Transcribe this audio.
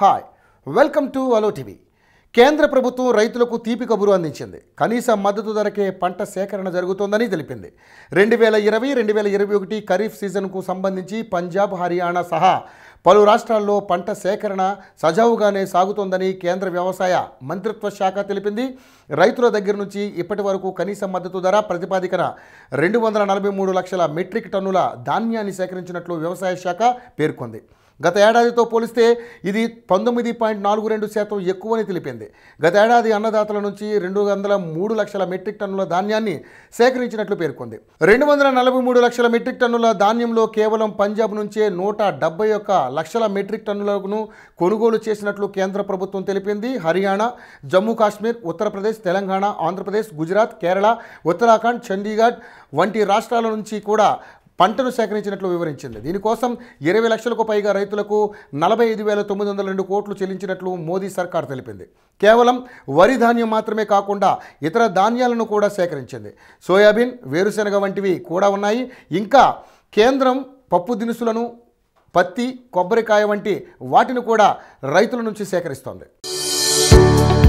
hi welcome to అలో TV కేంద్ర ప్రభుత్వం రైతులకు తీపి కబురు అందించింది కనీస మద్దతు ధరకే పంట సేకరణ జరుగుతోందని తెలిపింది రెండు వేల ఇరవై రెండు వేల ఇరవై ఒకటి ఖరీఫ్ సీజన్కు సంబంధించి పంజాబ్ హర్యానా సహా పలు రాష్ట్రాల్లో పంట సేకరణ సజావుగానే సాగుతోందని కేంద్ర వ్యవసాయ మంత్రిత్వ శాఖ తెలిపింది రైతుల దగ్గర నుంచి ఇప్పటి వరకు కనీస మద్దతు ధర ప్రతిపాదికన రెండు వందల నలభై మూడు లక్షల మెట్రిక్ టన్నుల ధాన్యాన్ని సేకరించినట్లు వ్యవసాయ శాఖ పేర్కొంది గత ఏడాదితో పోలిస్తే ఇది పంతొమ్మిది పాయింట్ నాలుగు రెండు శాతం ఎక్కువని తెలిపింది గత ఏడాది అన్నదాతల నుంచి రెండు వందల మూడు లక్షల మెట్రిక్ టన్నుల ధాన్యాన్ని సేకరించినట్లు పేర్కొంది రెండు వందల నలభై మూడు లక్షల మెట్రిక్ టన్నుల ధాన్యంలో కేవలం పంజాబ్ నుంచే నూట డెబ్బై ఒక్క లక్షల మెట్రిక్ టన్నులను కొనుగోలు చేసినట్లు కేంద్ర ప్రభుత్వం తెలిపింది హర్యానా జమ్మూ కాశ్మీర్ ఉత్తరప్రదేశ్ తెలంగాణ ఆంధ్రప్రదేశ్ గుజరాత్ కేరళ ఉత్తరాఖండ్ చండీగఢ్ వంటి రాష్ట్రాల నుంచి కూడా పంటను సేకరించినట్లు వివరించింది దీనికోసం ఇరవై లక్షలకు పైగా రైతులకు నలభై ఐదు వేల తొమ్మిది వందల రెండు కోట్లు చెల్లించినట్లు మోదీ సర్కార్ తెలిపింది కేవలం వరి ధాన్యం మాత్రమే కాకుండా ఇతర ధాన్యాలను కూడా సేకరించింది సోయాబీన్ వేరుశెనగ వంటివి కూడా ఉన్నాయి ఇంకా కేంద్రం పప్పు దినుసులను పత్తి కొబ్బరికాయ వంటి వాటిని కూడా రైతుల నుంచి సేకరిస్తోంది